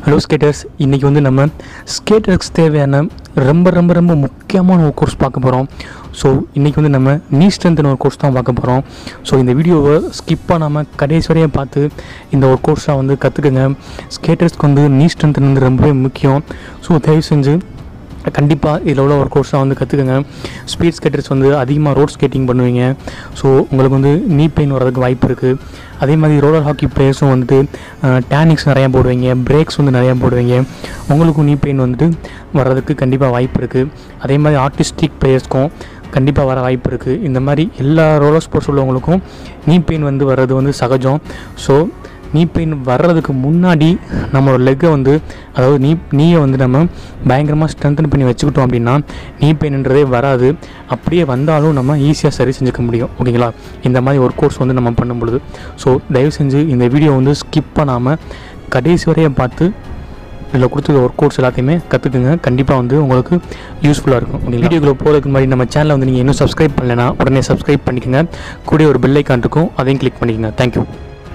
hello skaters இன்றைக்கி வந்து நம்ம ஸ்கேட்டர்ஸ்க்கு தேவையான ரொம்ப ரொம்ப ரொம்ப முக்கியமான ஒரு கோர்ஸ் பார்க்க போகிறோம் ஸோ இன்றைக்கி வந்து நம்ம நீ ஸ்ட்ரென்த்னு ஒரு கோர்ஸ் தான் பார்க்க போகிறோம் ஸோ இந்த வீடியோவை ஸ்கிப் பண்ணாமல் கடைசி வரையும் பார்த்து இந்த ஒரு கோர்ஸாக வந்து கற்றுக்குங்க ஸ்கேட்டர்ஸ்க்கு வந்து நீ ஸ்ட்ரென்த் வந்து ரொம்பவே முக்கியம் ஸோ தயவு செஞ்சு கண்டிப்பாக இதில் உள்ள ஒரு கோர்ஸாக வந்து கற்றுக்குங்க ஸ்பீட் ஸ்கேட்டர்ஸ் வந்து அதிகமாக ரோட் ஸ்கேட்டிங் பண்ணுவீங்க ஸோ உங்களுக்கு வந்து நீ பெயின் வர்றதுக்கு வாய்ப்பு இருக்குது அதே மாதிரி ரோலர் ஹாக்கி பிளேயர்ஸும் வந்துட்டு டேனிக்ஸ் நிறையா போடுவீங்க பிரேக்ஸ் வந்து நிறையா போடுவீங்க உங்களுக்கும் நீ பெயின் வந்துட்டு வர்றதுக்கு கண்டிப்பாக வாய்ப்பு இருக்குது அதே மாதிரி ஆர்டிஸ்டிக் பிளேயர்ஸ்க்கும் கண்டிப்பாக வர வாய்ப்பு இருக்குது இந்த மாதிரி எல்லா ரோலர் ஸ்போர்ட்ஸ் உள்ளவங்களுக்கும் நீ பெயின் வந்து வர்றது வந்து சகஜம் ஸோ நீ பெயின் வர்றதுக்கு முன்னாடி நம்மளோட லெக்கை வந்து அதாவது நீ நீயை வந்து நம்ம பயங்கரமாக ஸ்ட்ரென்தன் பண்ணி வச்சுக்கிட்டோம் அப்படின்னா நீ பெயின்ன்றதே வராது அப்படியே வந்தாலும் நம்ம ஈஸியாக சரி செஞ்சுக்க முடியும் ஓகேங்களா இந்த மாதிரி ஒரு கோர்ஸ் வந்து நம்ம பண்ணும் பொழுது ஸோ தயவு செஞ்சு இந்த வீடியோ வந்து ஸ்கிப் பண்ணாமல் கடைசி வரையும் பார்த்து இதில் கொடுத்துருக்க ஒர்க் கோர்ஸ் எல்லாத்தையுமே கற்றுக்குங்க கண்டிப்பாக வந்து உங்களுக்கு யூஸ்ஃபுல்லாக இருக்கும் ஓகே வீடியோக்குள்ள போகிறதுக்கு முன்னாடி நம்ம சேனலை வந்து நீங்கள் இன்னும் சப்ஸ்கிரைப் பண்ணலைன்னா உடனே சப்ஸ்கிரைப் பண்ணிக்கோங்க கூட ஒரு பெல் ஐக்கான் இருக்கும் அதையும் கிளிக் பண்ணிக்கோங்க thank you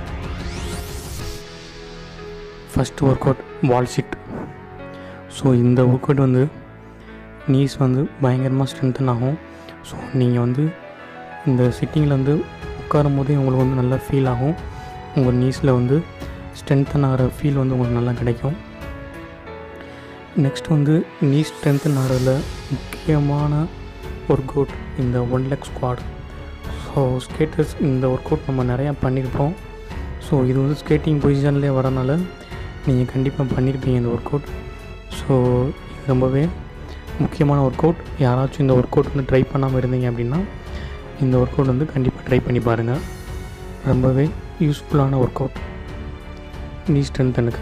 first workout wall sit so இந்த ஒர்க் அவுட் வந்து நீஸ் வந்து பயங்கரமாக ஸ்ட்ரென்தன் ஆகும் ஸோ நீங்கள் வந்து இந்த சிட்டிங்கில் வந்து உட்காரும் போதே உங்களுக்கு வந்து நல்லா ஃபீல் ஆகும் உங்கள் நீஸில் வந்து ஸ்ட்ரென்தன் ஆகிற ஃபீல் வந்து உங்களுக்கு நல்லா கிடைக்கும் நெக்ஸ்ட் வந்து நீ ஸ்ட்ரென்தன் ஆகிறதுல முக்கியமான ஒர்க் அவுட் இந்த one leg squat so skaters இந்த ஒர்க் அவுட் நம்ம நிறையா பண்ணியிருப்போம் ஸோ இது வந்து ஸ்கேட்டிங் பொசிஷன்லேயே வரனால நீங்கள் கண்டிப்பாக பண்ணியிருப்பீங்க இந்த ஒர்க் அவுட் ஸோ இது ரொம்பவே முக்கியமான ஒர்க் அவுட் யாராச்சும் இந்த ஒர்க் அவுட் வந்து ட்ரை பண்ணாமல் இருந்தீங்க அப்படின்னா இந்த ஒர்க் அவுட் வந்து கண்டிப்பாக ட்ரை பண்ணி பாருங்கள் ரொம்பவே யூஸ்ஃபுல்லான ஒர்க் அவுட் நீ ஸ்ட்ரென்த்தனுக்கு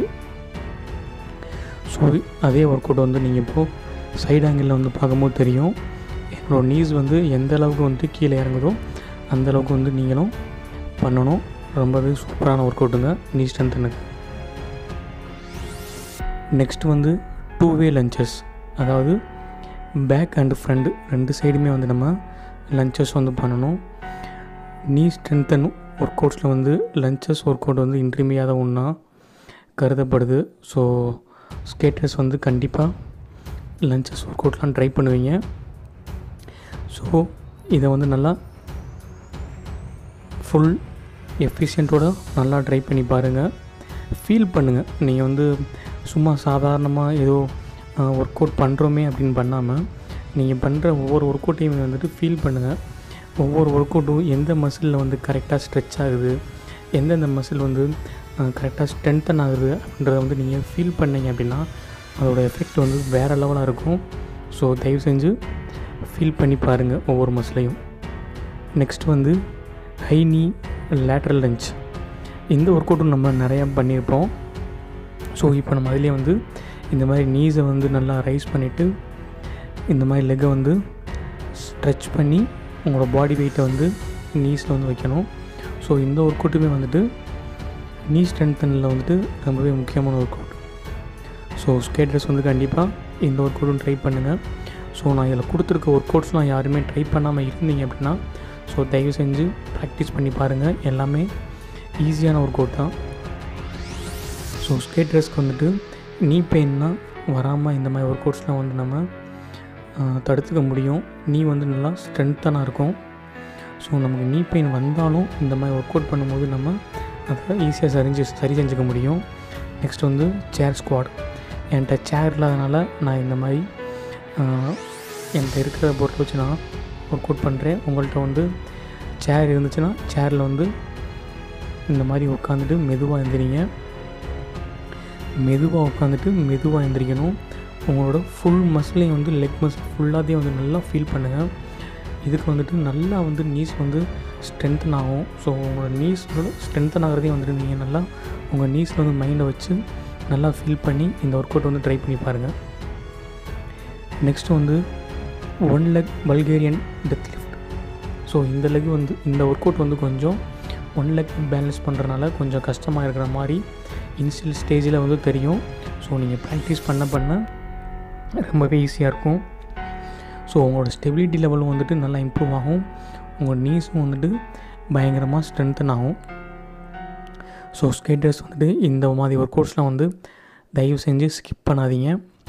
ஸோ அதே ஒர்க் அவுட் வந்து நீங்கள் இப்போது சைடு ஆங்கிளில் வந்து பார்க்கும்போது தெரியும் என்னோட நீஸ் வந்து எந்த அளவுக்கு வந்து கீழே இறங்குதோ அந்த அளவுக்கு வந்து நீங்களும் பண்ணணும் ரொம்பவே சூப்பரான ஒர்க் அவுட்டுங்க நீ ஸ்ட்ரென்த்தனுக்கு நெக்ஸ்ட் வந்து டூ வே லஞ்சஸ் அதாவது பேக் அண்டு ஃப்ரண்ட் ரெண்டு சைடுமே வந்து நம்ம லஞ்சஸ் வந்து பண்ணணும் நீ ஸ்ட்ரென்த்தன் ஒர்க் அவுட்ஸில் வந்து லஞ்சஸ் ஒர்க் அவுட் வந்து இன்றியமையாத ஒன்றா கருதப்படுது ஸோ ஸ்கேட்டர்ஸ் வந்து கண்டிப்பாக லஞ்சஸ் ஒர்க் அவுட்லாம் ட்ரை பண்ணுவீங்க ஸோ இதை வந்து நல்லா ஃபுல் எஃபிஷியண்ட்டோட நல்லா ட்ரை பண்ணி பாருங்கள் ஃபீல் பண்ணுங்கள் நீங்கள் வந்து சும்மா சாதாரணமாக ஏதோ ஒர்க் அவுட் பண்ணுறோமே அப்படின்னு பண்ணாமல் நீங்கள் பண்ணுற ஒவ்வொரு ஒர்க் அவுட்டையுமே வந்துட்டு ஃபீல் பண்ணுங்கள் ஒவ்வொரு ஒர்க் அவுட்டும் எந்த மசிலில் வந்து கரெக்டாக ஸ்ட்ரெச் ஆகுது எந்தெந்த மசில் வந்து கரெக்டாக ஸ்ட்ரென்த்தன் ஆகுது அப்படின்றத வந்து நீங்கள் ஃபீல் பண்ணீங்க அப்படின்னா அதோட எஃபெக்ட் வந்து வேறு லெவலாக இருக்கும் ஸோ தயவு செஞ்சு ஃபீல் பண்ணி பாருங்கள் ஒவ்வொரு மசிலையும் நெக்ஸ்ட் வந்து ஹை நீ லேட்ரல் லஞ்ச் இந்த ஒர்க் அவுட்டும் நம்ம நிறையா பண்ணியிருப்போம் ஸோ இப்போ நம்ம அதிலே வந்து இந்த மாதிரி நீஸை வந்து நல்லா ரைஸ் பண்ணிவிட்டு இந்த மாதிரி லெக்கை வந்து ஸ்ட்ரெச் பண்ணி உங்களோட பாடி வெயிட்டை வந்து நீஸில் வந்து வைக்கணும் ஸோ இந்த ஒர்க் அவுட்டுமே வந்துட்டு நீ ஸ்ட்ரென்த்தனில் வந்துட்டு ரொம்பவே முக்கியமான ஒர்க் அவுட் ஸோ ஸ்கேட்டர்ஸ் வந்து கண்டிப்பாக இந்த ஒர்க் அவுட்டும் ட்ரை பண்ணுங்கள் ஸோ நான் இதில் கொடுத்துருக்க ஒர்க் அவுட்ஸ்லாம் யாருமே ட்ரை பண்ணாமல் இருந்தீங்க அப்படின்னா ஸோ தயவு செஞ்சு ப்ராக்டிஸ் பண்ணி பாருங்கள் எல்லாமே ஈஸியான ஒர்க் அவுட் தான் ஸோ ஸ்கேட்டர்ஸ்க்கு வந்துட்டு நீ பெயின்னா வராமல் இந்த மாதிரி ஒர்க் அவுட்ஸ்லாம் வந்து நம்ம தடுத்துக்க முடியும் நீ வந்து நல்லா ஸ்ட்ரென்த்தனாக இருக்கும் ஸோ நமக்கு நீ பெயின் வந்தாலும் இந்த மாதிரி ஒர்க் அவுட் பண்ணும்போது நம்ம அதை ஈஸியாக சரிஞ்சு சரி செஞ்சுக்க முடியும் நெக்ஸ்ட் வந்து சேர் ஸ்குவாட் என்கிட்ட சேர் இல்லாதனால நான் இந்த மாதிரி என்கிட்ட இருக்கிற பொருளை வச்சு நான் ஒர்க் அவுட் பண்ணுறேன் உங்கள்கிட்ட வந்து சேர் இருந்துச்சுன்னா சேரில் வந்து இந்த மாதிரி உட்காந்துட்டு மெதுவாக எழுந்திரிங்க மெதுவாக உட்காந்துட்டு மெதுவாக எழுந்திரிக்கணும் உங்களோட ஃபுல் மசிலையும் வந்து லெக் மசில் ஃபுல்லாத்தையும் வந்து நல்லா ஃபீல் பண்ணுங்கள் இதுக்கு வந்துட்டு நல்லா வந்து நீஸ் வந்து ஸ்ட்ரென்த்தன் ஆகும் ஸோ உங்களோட நீஸோட ஸ்ட்ரென்த்தன் ஆகிறதையும் வந்துட்டு நீங்கள் நல்லா உங்கள் நீஸில் வந்து மைண்டை வச்சு நல்லா ஃபீல் பண்ணி இந்த ஒர்க் அவுட் வந்து ட்ரை பண்ணி பாருங்கள் நெக்ஸ்ட்டு வந்து one leg Bulgarian deadlift so இந்த லெக் வந்து இந்த ஒர்க் அவுட் வந்து கொஞ்சம் ஒன் லெக் பேலன்ஸ் பண்ணுறனால கொஞ்சம் கஷ்டமாக இருக்கிற மாதிரி இனிஷியல் ஸ்டேஜில் வந்து தெரியும் ஸோ நீங்கள் ப்ராக்டிஸ் பண்ண பண்ண ரொம்பவே ஈஸியாக இருக்கும் ஸோ உங்களோட ஸ்டெபிலிட்டி லெவலும் வந்துட்டு நல்லா இம்ப்ரூவ் ஆகும் உங்கள் நீஸும் வந்துட்டு பயங்கரமாக ஸ்ட்ரென்தன் ஆகும் ஸோ ஸ்கேட்டர்ஸ் வந்துட்டு இந்த மாதிரி ஒர்க் அவுட்ஸ்லாம் வந்து தயவு செஞ்சு ஸ்கிப் பண்ணாதீங்க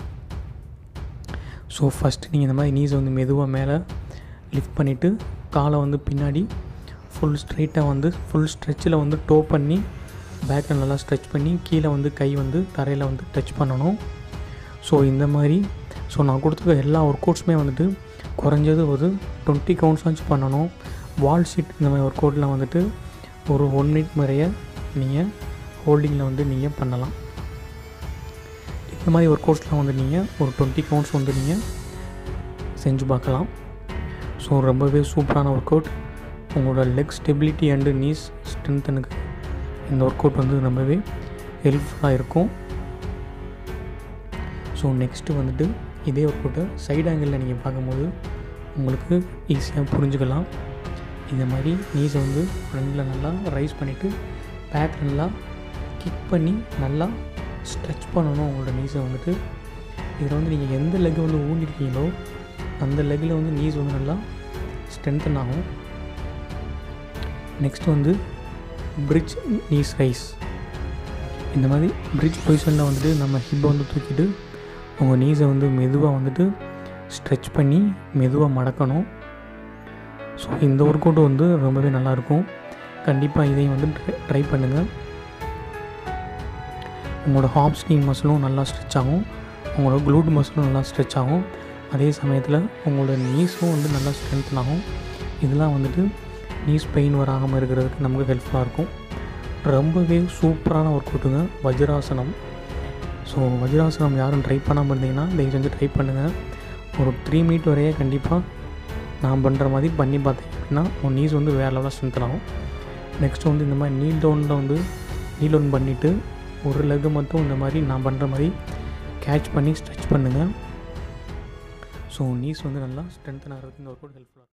ஸோ ஃபஸ்ட்டு நீங்கள் இந்த மாதிரி நீஸை வந்து மெதுவாக மேலே லிஃப்ட் பண்ணிவிட்டு காலை வந்து பின்னாடி ஃபுல் ஸ்ட்ரைட்டாக வந்து ஃபுல் ஸ்ட்ரெச்சில் வந்து டோ பண்ணி பேக்கில் நல்லா ஸ்ட்ரெச் பண்ணி கீழே வந்து கை வந்து தரையில் வந்து டச் பண்ணணும் ஸோ இந்த மாதிரி ஸோ நான் கொடுத்துருக்க எல்லா ஒர்க் அவுட்ஸுமே வந்துட்டு குறைஞ்சது ஒரு டுவெண்ட்டி கவுண்ட்ஸ் வச்சு பண்ணணும் வால் ஷீட் இந்த மாதிரி ஒர்க் அவுட்லாம் வந்துட்டு ஒரு ஒன் மினிட் முறைய நீங்கள் ஹோல்டிங்கில் வந்து நீங்கள் பண்ணலாம் இந்த மாதிரி ஒர்க் அவுட்ஸ்லாம் வந்து நீங்கள் ஒரு டுவெண்ட்டி கவுண்ட்ஸ் வந்து நீங்கள் செஞ்சு பார்க்கலாம் ஸோ ரொம்பவே சூப்பரான ஒர்க் அவுட் உங்களோட லெக் ஸ்டெபிலிட்டி அண்டு நீஸ் ஸ்ட்ரென்த்தனுக்கு இந்த ஒர்க் அவுட் வந்து ரொம்பவே ஹெல்ப்ஃபுல்லாக இருக்கும் ஸோ நெக்ஸ்ட்டு வந்துட்டு இதே ஒர்க் அவுட்டை சைடு ஆங்கிளில் நீங்கள் பார்க்கும்போது உங்களுக்கு ஈஸியாக புரிஞ்சுக்கலாம் இந்த மாதிரி நீஸை வந்து ஃப்ரண்டில் நல்லா ரைஸ் பண்ணிவிட்டு பேக் நல்லா கிக் பண்ணி நல்லா ஸ்ட்ரெச் பண்ணணும் உங்களோட நீஸை வந்துட்டு இதில் வந்து நீங்கள் எந்த லெக்கை வந்து ஊண்டிருக்கீங்களோ அந்த லெக்கில் வந்து நீஸ் வந்து நல்லா ஸ்ட்ரென்தன் ஆகும் நெக்ஸ்ட் வந்து பிரிட்ஜ் நீஸ் ரைஸ் இந்த மாதிரி பிரிட்ஜ் பொசிஷனில் வந்துட்டு நம்ம ஹிப்பை வந்து தூக்கிட்டு உங்கள் நீஸை வந்து மெதுவாக வந்துட்டு ஸ்ட்ரெச் பண்ணி மெதுவாக மடக்கணும் ஸோ இந்த ஒர்க் அவுட் வந்து ரொம்பவே நல்லாயிருக்கும் கண்டிப்பாக இதையும் வந்து ட்ரை ட்ரை பண்ணுங்கள் உங்களோட ஹாப்ஸ்டிங் மசிலும் நல்லா ஸ்ட்ரெச் ஆகும் உங்களோட க்ளூட் மசிலும் நல்லா ஸ்ட்ரெச் ஆகும் அதே சமயத்தில் உங்களோட நீஸும் வந்து நல்லா ஸ்ட்ரென்த்தன் ஆகும் இதெல்லாம் வந்துட்டு நீஸ் பெயின் வராமல் இருக்கிறதுக்கு நமக்கு ஹெல்ப்ஃபுல்லாக இருக்கும் ரொம்பவே சூப்பரான ஒர்க் அவுட்டுங்க வஜ்ராசனம் ஸோ வஜ்ராசனம் யாரும் ட்ரை பண்ணாமல் இருந்தீங்கன்னா தயவு செஞ்சு ட்ரை பண்ணுங்கள் ஒரு த்ரீ மினிட் வரையே கண்டிப்பாக நான் பண்ணுற மாதிரி பண்ணி பார்த்தீங்க அப்படின்னா உங்கள் நீஸ் வந்து வேறு லெவலில் ஸ்ட்ரென்த்தன் ஆகும் நெக்ஸ்ட் வந்து இந்த மாதிரி நீல் டவுனில் வந்து நீல் டவுன் பண்ணிவிட்டு ஒரு லெக்கு மட்டும் இந்த மாதிரி நான் பண்ணுற மாதிரி கேட்ச் பண்ணி ஸ்ட்ரெச் பண்ணுங்கள் ஸோ நீஸ் வந்து நல்லா ஸ்ட்ரென்த்தன் ஆகிறதுக்கு இந்த ஒர்க் அவுட் ஹெல்ப்ஃபுல்லாக